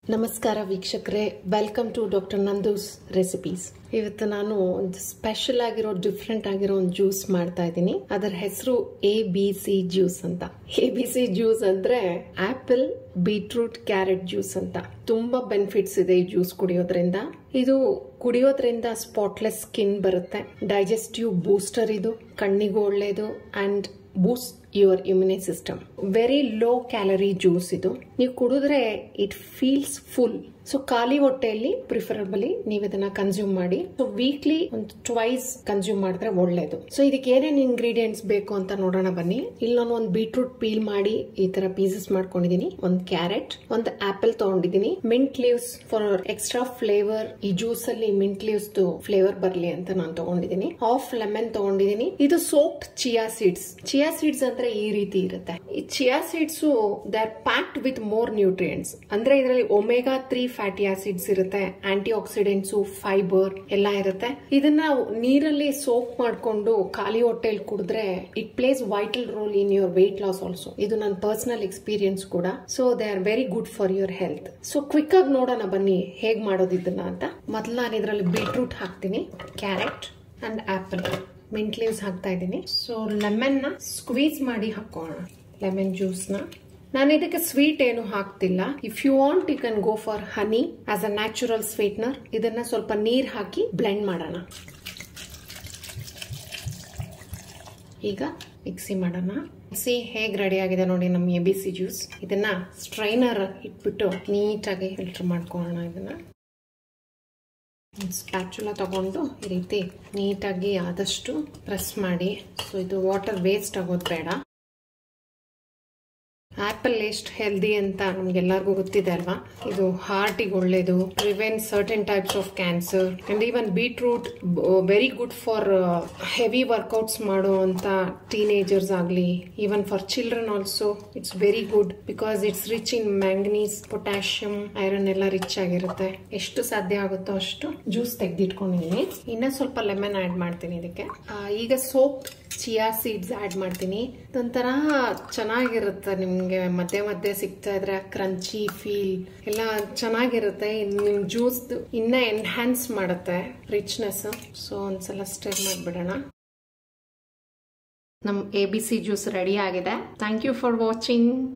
ನಮಸ್ಕಾರ ವೀಕ್ಷಕರೇ welcome to doctor Nandu's recipes ಇವತ್ತು ನಾನು ಒಂದು ಸ್ಪೆಷಲ್ ಆಗಿರೋ ಡಿಫ್ರೆಂಟ್ ಆಗಿರೋ ಒಂದು ಜ್ಯೂಸ್ ಮಾಡ್ತಾ ಇದ್ದೀನಿ ಅದರ ಹೆಸರು ಎ ಬಿ ಸಿ ಜ್ಯೂಸ್ ಅಂತ ಎ ಬಿ ಸಿ ಜ್ಯೂಸ್ ಅಂದ್ರೆ ಆಪಲ್ ಬೀಟ್ರೂಟ್ ಕ್ಯಾರೆಟ್ ಜ್ಯೂಸ್ ಅಂತ ತುಂಬಾ ಬೆನಿಫಿಟ್ಸ್ ಇದೆ ಈ ಜ್ಯೂಸ್ ಕುಡಿಯೋದ್ರಿಂದ ಇದು ಕುಡಿಯೋದ್ರಿಂದ ಸ್ಪಾಟ್ಲೆಸ್ ಸ್ಕಿನ್ ಬರುತ್ತೆ ಡೈಜೆಸ್ಟಿವ್ ಬೂಸ್ಟರ್ ಇದು ಕಣ್ಣಿಗೂ ಒಳ್ಳೇದು and boost your immune system very low calorie juice ಇದು ನೀವು ಕುಡಿದ್ರೆ ಇಟ್ ಫೀಲ್ಸ್ ಫುಲ್ ಸೊ ಖಾಲಿ ಹೊಟ್ಟೆಯಲ್ಲಿ ಪ್ರಿಫರಬಲಿ ನೀವು ಇದನ್ನ ಕನ್ಸ್ಯೂಮ್ ಮಾಡಿ ಸೊ ವೀಕ್ಲಿ ಒಂದು ಟ್ವೈಸ್ ಕನ್ಸ್ಯೂಮ್ ಮಾಡಿದ್ರೆ ಒಳ್ಳೇದು ಸೊ ಇದಕ್ಕೆ ಏನೇನು ಇಂಗ್ರೀಡಿಯೆಂಟ್ಸ್ ಬೇಕು ಅಂತ ನೋಡೋಣ ಬನ್ನಿ ಇಲ್ಲಿ ನಾನು ಒಂದು ಬೀಟ್ರೂಟ್ ಪೀಲ್ ಮಾಡಿ ಈ ತರ ಪೀಸಸ್ ಮಾಡ್ಕೊಂಡಿದೀನಿ ಒಂದು ಕ್ಯಾರೆಟ್ ಒಂದು ಆಪಲ್ ತಗೊಂಡಿದ್ದೀನಿ mint leaves for extra flavour ಈ ಜ್ಯೂಸ್ ಅಲ್ಲಿ ಮಿಂಟ್ ಲೀವ್ಸ್ ಫ್ಲೇವರ್ ಬರ್ಲಿ ಅಂತ ನಾನು ತಗೊಂಡಿದ್ದೀನಿ ಹಾಫ್ ಲೆಮನ್ ತಗೊಂಡಿದ್ದೀನಿ ಇದು soaked chia seeds chia seeds ಅಂದ್ರೆ ಈ ರೀತಿ ಇರುತ್ತೆ ಈ chia seeds they are packed with more nutrients ಅಂದ್ರೆ ಇದರಲ್ಲಿ ಒಮೆಗಾ ತ್ರೀ ಫ್ಯಾಟಿ ಆಸಿಡ್ಸ್ ಇರುತ್ತೆ ಆಂಟಿ ಆಕ್ಸಿಡೆಂಟ್ಸ್ ಫೈಬರ್ ಎಲ್ಲ ಇರುತ್ತೆ ಇದನ್ನ ನೀರಲ್ಲಿ ಸೋಪ್ ಮಾಡ್ಕೊಂಡು ಖಾಲಿ ಹೊಟ್ಟೆಲ್ ಕುಡಿದ್ರೆ it plays vital role in your weight loss also ಇದು ನನ್ನ ಪರ್ಸನಲ್ ಎಕ್ಸ್ಪೀರಿಯನ್ಸ್ ಕೂಡ so they are very good for your health so quick ಆಗಿ ನೋಡೋಣ ಬನ್ನಿ ಹೇಗ್ ಮಾಡೋದು ಇದನ್ನ ಅಂತ ಮೊದಲು ನಾನು ಇದರಲ್ಲಿ ಬೀಟ್ರೂಟ್ ಹಾಕ್ತೀನಿ carrot and apple mint leaves ಹಾಕ್ತಾ ಇದ್ದೀನಿ ಸೊ ಲೆಮನ್ ನ ಸ್ಕ್ವೀಸ್ ಮಾಡಿ ಹಾಕೋಣ ಲೆಮನ್ ಜ್ಯೂಸ್ ನ ನಾನು ಇದಕ್ಕೆ ಸ್ವೀಟ್ ಏನು ಹಾಕ್ತಿಲ್ಲ if you want you can go for honey as a natural sweetener ಇದನ್ನ ಸ್ವಲ್ಪ ನೀರ್ ಹಾಕಿ ಬ್ಲೆಂಡ್ ಮಾಡೋಣ ಈಗ ಮಿಕ್ಸಿ ಮಾಡೋಣ ಮಿಕ್ಸಿ ಹೇಗ್ ರೆಡಿ ಆಗಿದೆ ನೋಡಿ ನಮ್ಮ ಎ ಬಿ ಸಿ ಜ್ಯೂಸ್ ಇದನ್ನ ಸ್ಟ್ರೈನರ್ ಇಟ್ಬಿಟ್ಟು ನೀಟಾಗಿ ಫಿಲ್ಟರ್ ಮಾಡ್ಕೊಳ್ಳೋಣ ಇದನ್ನ ಸ್ಪ್ಯಾಚುಲ ತಗೊಂಡು ಈ ರೀತಿ ನೀಟಾಗಿ ಆದಷ್ಟು ಪ್ರೆಸ್ ಮಾಡಿ ಸೊ ಇದು ವಾಟರ್ ವೇಸ್ಟ್ ಆಗೋದು ಬೇಡ ಆಪಲ್ ಎಷ್ಟು ಹೆಲ್ದಿ ಅಂತ ನಮ್ಗೆಲ್ಲರಿಗೂ ಗೊತ್ತಿದೆ ಅಲ್ವಾ ಇದು ಹಾರ್ಟಿಗೆ ಒಳ್ಳೇದು prevent certain types of cancer and even beetroot very good for heavy workouts ಮಾಡೋ ಅಂತ ಟೀನೇಜರ್ಸ್ ಆಗಲಿ even for children also it's very good because it's rich in manganese potassium iron ಎಲ್ಲ ರಿಚ್ ಆಗಿರುತ್ತೆ ಎಷ್ಟು ಸಾಧ್ಯ ಆಗುತ್ತೋ ಅಷ್ಟು ಜ್ಯೂಸ್ ತೆಗೆದಿಟ್ಕೊಂಡಿದ್ದೀನಿ ಇನ್ನ ಸ್ವಲ್ಪ ಲೆಮನ್ ಆಡ್ ಮಾಡ್ತೀನಿ ಇದಕ್ಕೆ ಈಗ ಸೋಪ್ ಚಿಯಾ ಸೀಡ್ಸ್ ಆಡ್ ಮಾಡ್ತೀನಿ ಇದೊಂಥರ ಚೆನ್ನಾಗಿರುತ್ತೆ ನಿಮ್ಗೆ ಮಧ್ಯೆ ಮಧ್ಯೆ ಸಿಗ್ತಾ ಇದ್ರೆ ಕ್ರಂಚಿ ಫೀಲ್ ಎಲ್ಲ ಚೆನ್ನಾಗಿರುತ್ತೆ ನಿಮ್ ಜ್ಯೂಸ್ ಇನ್ನ ಎನ್ಹ್ಯಾನ್ಸ್ ಮಾಡುತ್ತೆ ರಿಚ್ನೆಸ್ ಸೊ ಒಂದ್ಸಲ ಸ್ಟೇರ್ ಮಾಡ್ಬಿಡೋಣ ನಮ್ A B C juice ready ಆಗಿದೆ ಥ್ಯಾಂಕ್ ಯು ಫಾರ್ ವಾಚಿಂಗ್